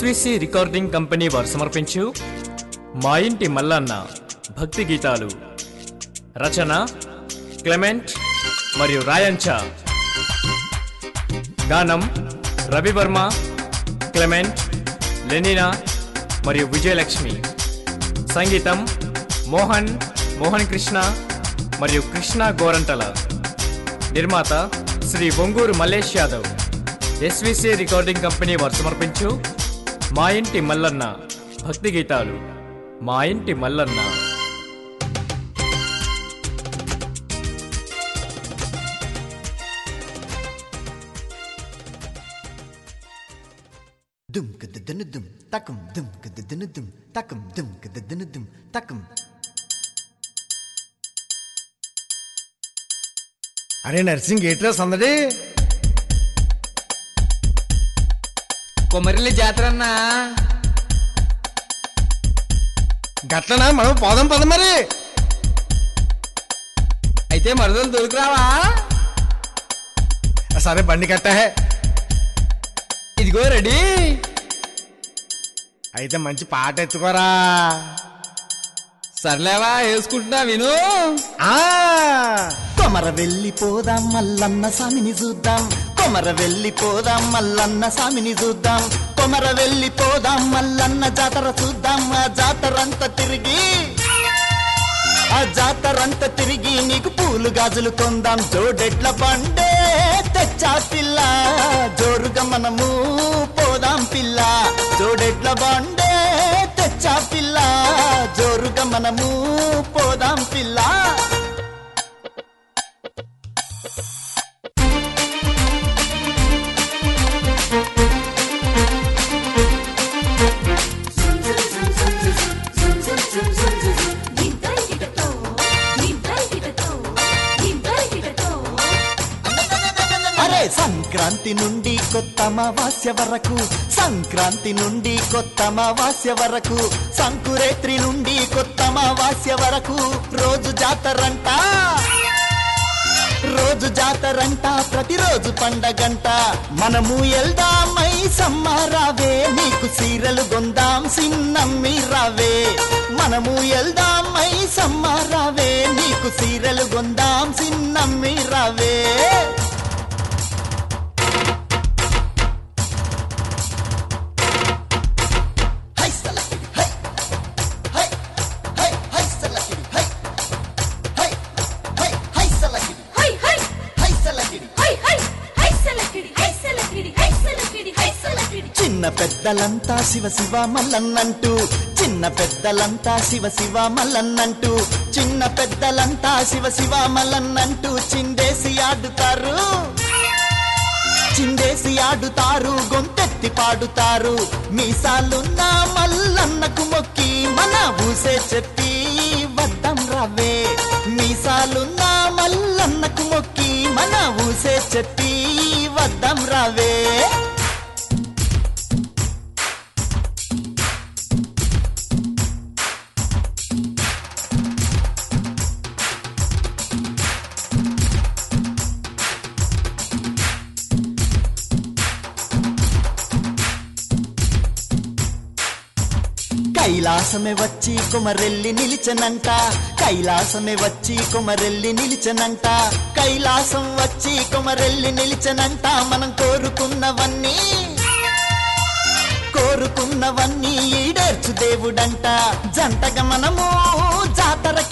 SVC recording company వారు సమర్పించు మా ఇంటి మల్లన్న భక్తి గీతాలు రచన క్లెమెంట్ మరియు రాయంచ గానం రవివర్మ క్లెమెంట్ లెనినా మరియు విజయలక్ష్మి సంగీతం మోహన్ మోహన్ కృష్ణ మరియు కృష్ణ గోరంటల నిర్మాత Shri Bonguru Mallesh Yadav SVC recording company వారు సమర్పించు మా ఇంటి మల్లన్న భక్తి గీతాలు మా ఇంటి మల్లన్న దుమ్ కదదన దుమ్ తకం దుమ్ కదదన దుమ్ తకం దుమ్ కదదన దుమ్ తకం అరే నర్సింగ్ ఏట్రా సందడి కొమరిల్లి జాతర అన్నా గట్లనా మనం పోదాం పద మరి అయితే మరదలు దొరికిరావా సరే బండి కట్టహే ఇదిగో రెడీ అయితే మంచి పాట ఎత్తుకోరా సర్లేవా వేసుకుంటున్నా విను ఆ కొమర వెళ్ళిపోదాం మల్లన్న స్వామిని చూద్దాం కొమర వెళ్ళిపోదాం మల్లన్న స్వామిని చూద్దాం కొమర వెళ్ళిపోదాం మల్లన్న జాతర చూద్దాం ఆ జాతరంతా తిరిగి ఆ జాతరంతా తిరిగి నీకు పూలు గాజులు కొందాం జోడెడ్ల బండే తెచ్చా పిల్ల జోరుగా మనము పోదాం పిల్ల జోడెడ్ల బండే తెచ్చా పిల్ల జోరుగా మనము పోదాం పిల్ల అరే సంక్రాంతి నుండి కొత్త అమావాస్య వరకు సంక్రాంతి నుండి కొత్త అమావాస్య వరకు సంకురేత్రి నుండి కొత్త అమావాస్య వరకు రోజు జాతరంట రోజు జాతరంట ప్రతిరోజు పండగంట మనము ఎల్దామై సమ్మారావే నీకు సీరలు గొందాం సిన్నమ్మి రావే మనము ఎల్దామై సమ్మారావే నీకు సీరలు గొందాం సిన్నమ్మి రావే హై సలకిడి హై హై హై హై సలకిడి హై హై హై హై సలకిడి హై సలకిడి చిన్న పెద్దలంతా శివ శివ మల్లన్నంటూ చిన్న పెద్దలంతా శివ శివ మల్లన్నంటూ చిన్న పెద్దలంతా శివ శివ మల్లన్నంటూ చిందేసి ఆడుతారు చిందేసి ఆడుతారు గొంతెత్తి పాడుతారు మీసాలున్న మల్లన్నకు మొక్కి మన ఊసే చెప్పి వద్దం రవే మీసాలున్న మల్లన్నకు మొక్కి మన ఊసే చెప్పి వద్దం రవే కైలాసమే వచ్చి కొమరెల్లి నిలిచనంట కైలాసమే వచ్చి కొమరెల్లి నిలిచనంట కైలాసం వచ్చి కొమరెల్లి నిలిచనంట మనం కోరుకున్నవన్నీ కోరుకున్నవన్నీ ఈడేర్చు దేవుడంట జంటగా మనము జాతర